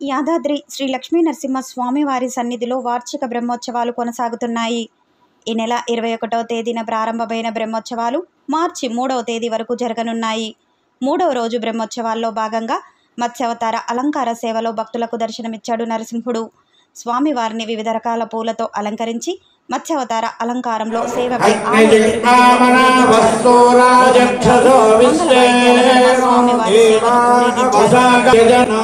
యాదాద్రి శ్రీ లక్ష్మీ నరసింహ స్వామివారి సన్నిధిలో వార్షిక బ్రహ్మోత్సవాలు కొనసాగుతున్నాయి ఈ నెల ఇరవై ఒకటవ తేదీన ప్రారంభమైన బ్రహ్మోత్సవాలు మార్చి మూడవ తేదీ వరకు జరగనున్నాయి మూడవ రోజు బ్రహ్మోత్సవాల్లో భాగంగా మత్స్యావతార అలంకార సేవలో భక్తులకు దర్శనమిచ్చాడు నరసింహుడు స్వామివారిని వివిధ రకాల పూలతో అలంకరించి మత్స్యావతార అలంకారంలో సేవపై ఆలయ అగ్నిజిహ్వామనావస్సోరాజక్షసో విశ్వే ఏవాపసాగజనా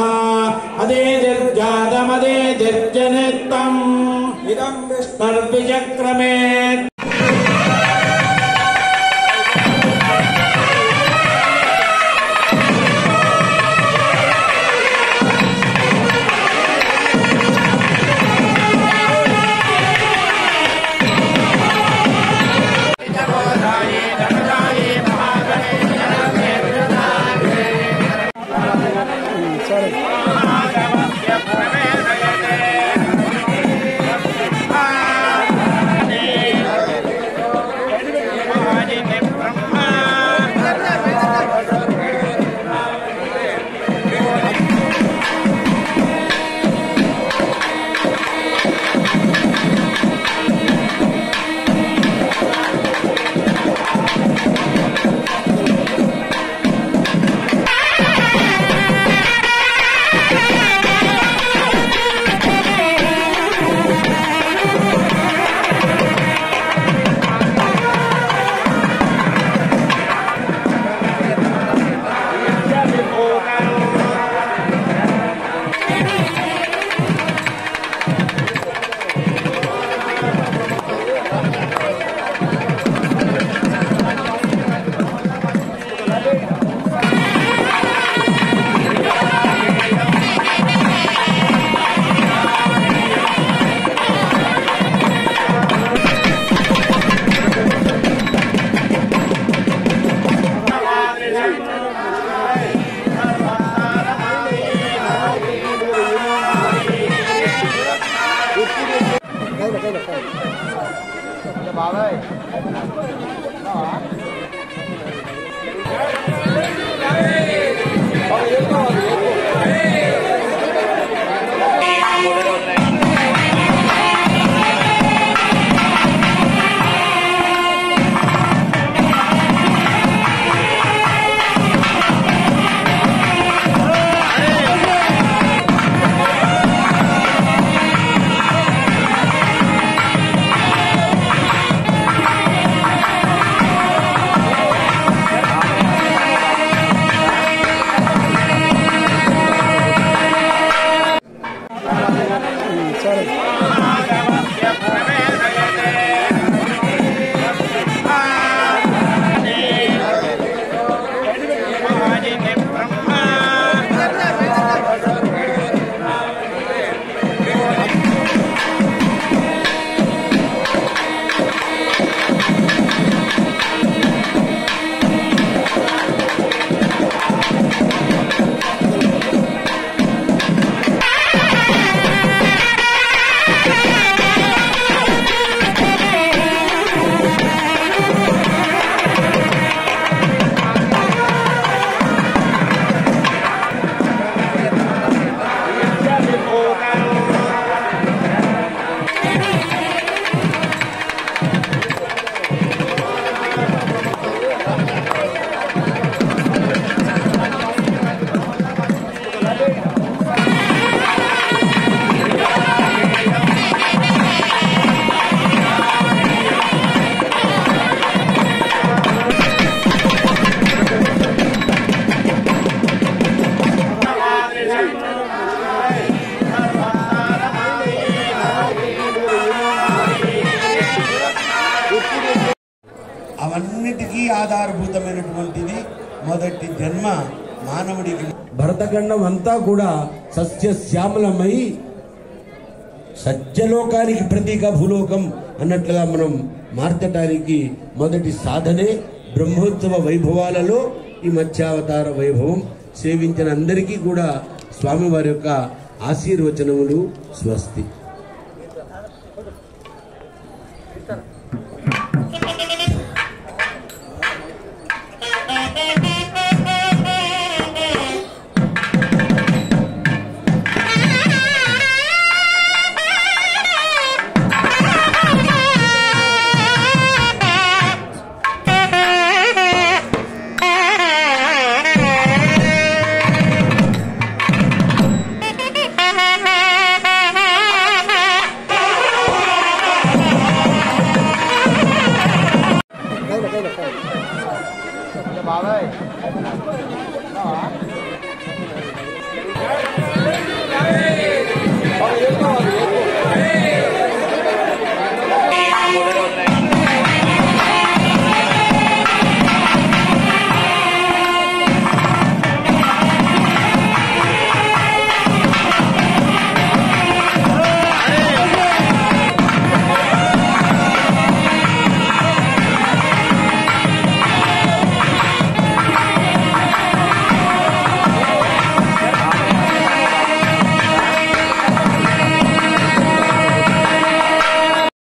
అదేదిర్జాతమదేదిర్జనిత్తం ఇదం విష్ణుర్విచక్రమే అవన్నిటికీ ఆధారభూతమైనటువంటిది మొదటి జన్మ మానవుడికి భరతఖండం అంతా కూడా సస్యశ్యామలమై సత్యలోకానికి ప్రతీక భూలోకం అన్నట్లుగా మనం మార్చటానికి మొదటి సాధనే బ్రహ్మోత్సవ వైభవాలలో ఈ మత్స్యావతార వైభవం సేవించిన అందరికీ కూడా స్వామివారి యొక్క ఆశీర్వచనములు స్వస్తి